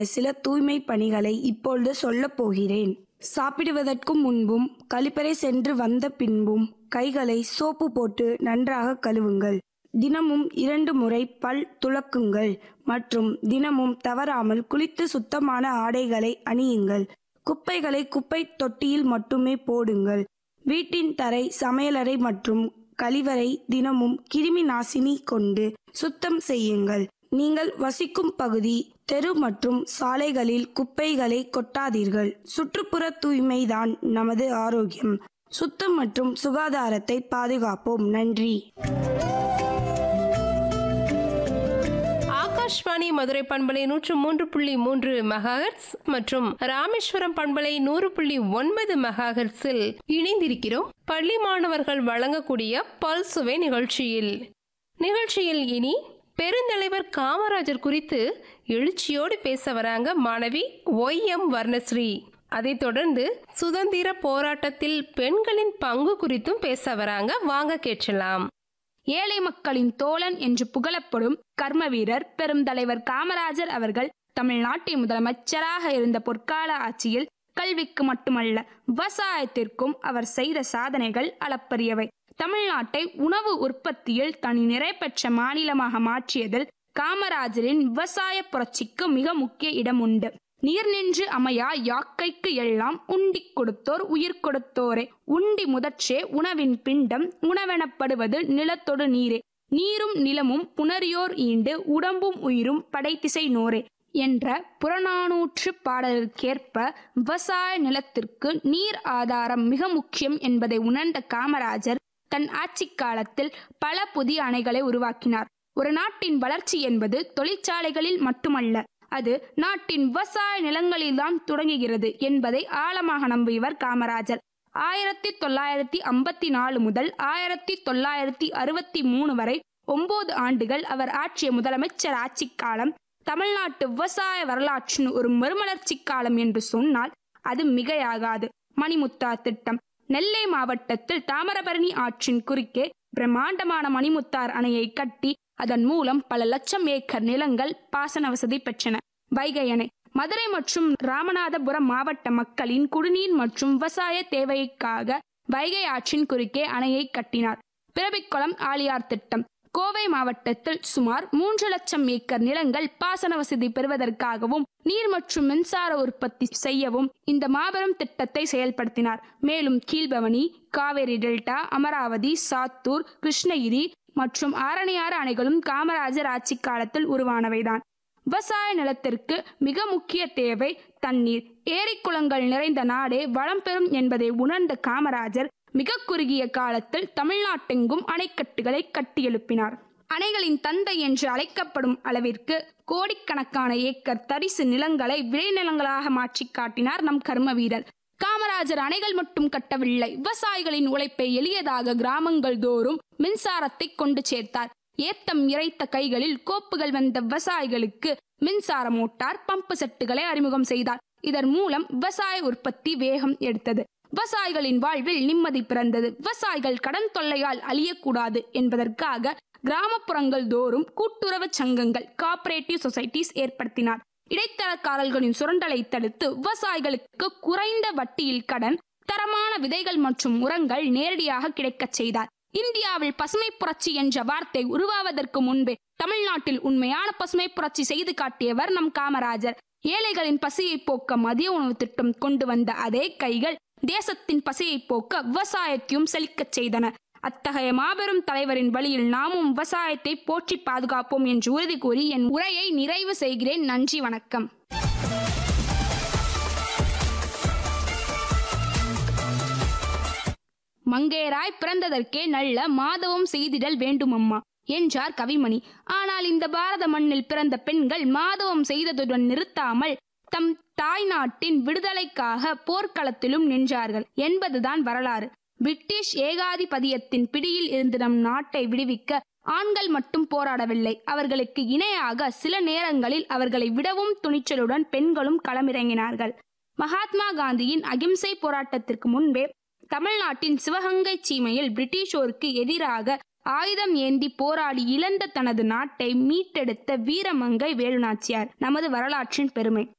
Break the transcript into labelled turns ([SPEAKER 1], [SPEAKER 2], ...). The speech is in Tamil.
[SPEAKER 1] சில தூய்மை பணிகளை இப்பொழுது சொல்லப் போகிறேன் சாப்பிடுவதற்கும் முன்பும் கழிப்பறை சென்று வந்த பின்பும் கைகளை சோப்பு போட்டு நன்றாக கழுவுங்கள் தினமும் இரண்டு முறை பல் துலக்குங்கள் மற்றும் தினமும் தவறாமல் குளித்து சுத்தமான ஆடைகளை அணியுங்கள் குப்பைகளை குப்பை தொட்டியில் மட்டுமே போடுங்கள் வீட்டின் தரை சமையலறை மற்றும் கழிவறை தினமும் கிருமி நாசினி கொண்டு சுத்தம் செய்யுங்கள் நீங்கள் வசிக்கும் பகுதி தெரு மற்றும் சாலைகளில் குப்பைகளை கொட்டாதீர்கள் சுற்றுப்புற தூய்மைதான் நமது ஆரோக்கியம் சுத்தம் மற்றும் சுகாதாரத்தை பாதுகாப்போம் நன்றி
[SPEAKER 2] ஆகாஷ்வாணி மதுரை பண்பலை நூற்று மூன்று புள்ளி மூன்று மெகாஹெர்ட்ஸ் மற்றும் ராமேஸ்வரம் பண்பலை நூறு புள்ளி ஒன்பது மெகாஹெர்ட்ஸில் இணைந்திருக்கிறோம் பள்ளி மாணவர்கள் வழங்கக்கூடிய பல்சுவை நிகழ்ச்சியில் நிகழ்ச்சியில் இனி பெருந்தலைவர் காமராஜர் குறித்து எழுச்சியோடு பேச வராங்க மாணவி ஒய் எம் வர்ணஸ்ரீ அதைத் தொடர்ந்து சுதந்திர போராட்டத்தில் பெண்களின் பங்கு குறித்தும் பேச வராங்க வாங்க கேட்கலாம்
[SPEAKER 3] ஏழை மக்களின் தோழன் என்று புகழப்படும் கர்ம வீரர் பெருந்தலைவர் காமராஜர் அவர்கள் தமிழ்நாட்டின் முதலமைச்சராக இருந்த பொற்கால ஆட்சியில் கல்விக்கு மட்டுமல்ல விவசாயத்திற்கும் அவர் செய்த சாதனைகள் அளப்பரியவை தமிழ்நாட்டை உணவு உற்பத்தியில் தனி நிறை பெற்ற மாநிலமாக மாற்றியதில் காமராஜரின் விவசாய புரட்சிக்கு மிக முக்கிய இடம் உண்டு நீர் நின்று அமையா யாக்கைக்கு எல்லாம் உண்டி கொடுத்தோர் உயிர் கொடுத்தோரே உண்டி முதற்றே உணவின் பிண்டம் உணவெனப்படுவது நிலத்தொடு நீரே நீரும் நிலமும் புணரியோர் ஈண்டு உடம்பும் உயிரும் படைத்திசை நோரே என்ற புறநானூற்று பாடலுக்கேற்ப விவசாய நிலத்திற்கு நீர் ஆதாரம் மிக முக்கியம் என்பதை உணர்ந்த காமராஜர் தன் ஆட்சி காலத்தில் பல புதிய அணைகளை உருவாக்கினார் ஒரு நாட்டின் வளர்ச்சி என்பது தொழிற்சாலைகளில் மட்டுமல்ல அது நாட்டின் விவசாய நிலங்களில்தான் தொடங்குகிறது என்பதை ஆழமாக நம்பியவர் காமராஜர் ஆயிரத்தி தொள்ளாயிரத்தி ஐம்பத்தி நாலு முதல் ஆயிரத்தி தொள்ளாயிரத்தி அறுபத்தி மூணு வரை ஒன்பது ஆண்டுகள் அவர் ஆற்றிய முதலமைச்சர் ஆட்சி காலம் தமிழ்நாட்டு விவசாய வரலாற்றின் ஒரு மறுமலர்ச்சி காலம் என்று சொன்னால் அது மிகையாகாது மணிமுத்தா திட்டம் நெல்லை மாவட்டத்தில் தாமிரபரணி ஆற்றின் குறுக்கே பிரம்மாண்டமான மணிமுத்தார் அணையை கட்டி அதன் மூலம் பல லட்சம் ஏக்கர் நிலங்கள் பாசன வசதி பெற்றன வைகை அணை மதுரை மற்றும் ராமநாதபுரம் மாவட்ட மக்களின் குடிநீர் மற்றும் விவசாய தேவைக்காக வைகை ஆற்றின் குறுக்கே அணையை கட்டினார் பிறவிக்குளம் ஆலியார் திட்டம் கோவை மாவட்டத்தில் சுமார் மூன்று லட்சம் ஏக்கர் நிலங்கள் பாசன வசதி பெறுவதற்காகவும் நீர் மற்றும் மின்சார உற்பத்தி செய்யவும் இந்த மாபெரும் திட்டத்தை செயல்படுத்தினார் மேலும் கீழ்பவனி காவேரி டெல்டா அமராவதி சாத்தூர் கிருஷ்ணகிரி மற்றும் ஆரணியாறு அணைகளும் காமராஜர் ஆட்சி காலத்தில் உருவானவைதான் விவசாய நிலத்திற்கு மிக முக்கிய தேவை தண்ணீர் ஏரி குளங்கள் நிறைந்த நாடே வளம் பெறும் என்பதை உணர்ந்த காமராஜர் மிக குறுகிய காலத்தில் தமிழ்நாட்டெங்கும் அணைக்கட்டுகளை கட்டியெழுப்பினார் அணைகளின் தந்தை என்று அழைக்கப்படும் அளவிற்கு கோடிக்கணக்கான ஏக்கர் தரிசு நிலங்களை விளைநிலங்களாக மாற்றி காட்டினார் நம் கர்ம வீரர் காமராஜர் அணைகள் மட்டும் கட்டவில்லை விவசாயிகளின் உழைப்பை எளியதாக கிராமங்கள் தோறும் மின்சாரத்தை கொண்டு சேர்த்தார் ஏத்தம் இறைத்த கைகளில் கோப்புகள் வந்த விவசாயிகளுக்கு மின்சார மோட்டார் பம்பு செட்டுகளை அறிமுகம் செய்தார் இதன் மூலம் விவசாய உற்பத்தி வேகம் எடுத்தது விவசாயிகளின் வாழ்வில் நிம்மதி பிறந்தது விவசாயிகள் கடன் தொல்லையால் அழியக்கூடாது என்பதற்காக கிராமப்புறங்கள் தோறும் கூட்டுறவு சங்கங்கள் காப்பரேட்டிவ் சொசைட்டிஸ் ஏற்படுத்தினார் இடைத்தரக்காரர்களின் சுரண்டலை தடுத்து விவசாயிகளுக்கு குறைந்த வட்டியில் கடன் தரமான விதைகள் மற்றும் உரங்கள் நேரடியாக கிடைக்கச் செய்தார் இந்தியாவில் பசுமை புரட்சி என்ற வார்த்தை உருவாவதற்கு முன்பே தமிழ்நாட்டில் உண்மையான பசுமை புரட்சி செய்து காட்டியவர் நம் காமராஜர் ஏழைகளின் பசியை போக்க மதிய உணவு திட்டம் கொண்டு வந்த அதே கைகள் தேசத்தின் பசியை போக்க விவசாயத்தையும் செழிக்கச் செய்தன அத்தகைய மாபெரும் தலைவரின் வழியில் நாமும் விவசாயத்தை போற்றி பாதுகாப்போம் என்று உறுதி கூறி என் உரையை நிறைவு செய்கிறேன் நன்றி வணக்கம் மங்கையராய் பிறந்ததற்கே நல்ல மாதவம் செய்திடல் வேண்டுமம்மா என்றார் கவிமணி ஆனால் இந்த பாரத மண்ணில் பிறந்த பெண்கள் மாதவம் செய்ததுடன் நிறுத்தாமல் தம் தாய் நாட்டின் விடுதலைக்காக போர்க்களத்திலும் நின்றார்கள் என்பதுதான் வரலாறு பிரிட்டிஷ் ஏகாதிபதியத்தின் பிடியில் இருந்து நம் நாட்டை விடுவிக்க ஆண்கள் மட்டும் போராடவில்லை அவர்களுக்கு இணையாக சில நேரங்களில் அவர்களை விடவும் துணிச்சலுடன் பெண்களும் களமிறங்கினார்கள் மகாத்மா காந்தியின் அகிம்சை போராட்டத்திற்கு முன்பே தமிழ்நாட்டின் சிவகங்கை சீமையில் பிரிட்டிஷோருக்கு எதிராக ஆயுதம் ஏந்தி போராடி இழந்த தனது நாட்டை மீட்டெடுத்த வீரமங்கை வேலுநாச்சியார் நமது வரலாற்றின் பெருமை